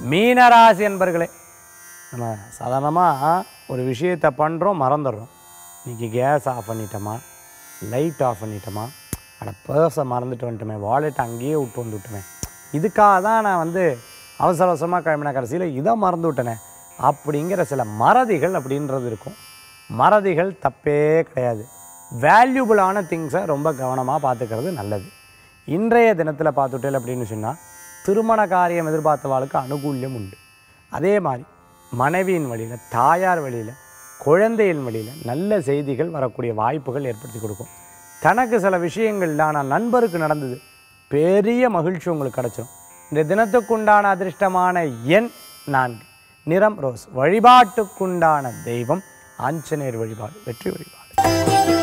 மீனராசி என்பர்களே நம்ம சாதாரணமாக ஒரு விஷயத்தை பண்ணுறோம் மறந்துடுறோம் இன்றைக்கி கேஸ் ஆஃப் பண்ணிட்டோமா லைட் ஆஃப் பண்ணிட்டோமா அட பர்ஸை மறந்துட்டு வந்துட்டோமே வாலெட் அங்கேயே விட்டு வந்து விட்டுமே இதுக்காக தான் நான் வந்து அவசர அவசரமாக கிளம்பின கடைசியில் இதை மறந்து விட்டனே அப்படிங்கிற சில மறதிகள் அப்படின்றது இருக்கும் மறதிகள் தப்பே கிடையாது வேல்யூபிளான திங்ஸை ரொம்ப கவனமாக பார்த்துக்கிறது நல்லது இன்றைய தினத்தில் பார்த்துட்டேன் அப்படின்னு சொன்னால் திருமண காரியம் எதிர்பார்த்தவாளுக்கு அனுகூல்யம் உண்டு அதே மாதிரி மனைவியின் வழியில் தாயார் வழியில் குழந்தையின் வழியில் நல்ல செய்திகள் வரக்கூடிய வாய்ப்புகள் ஏற்படுத்தி கொடுக்கும் தனக்கு சில விஷயங்கள்ல ஆனால் நண்பருக்கு நடந்தது பெரிய மகிழ்ச்சி உங்களுக்கு கிடைச்சிடும் இந்த தினத்துக்குண்டான அதிர்ஷ்டமான எண் நான்கு நிறம் ரோஸ் வழிபாட்டுக்குண்டான தெய்வம் ஆஞ்சநேயர் வழிபாடு வெற்றி வழிபாடு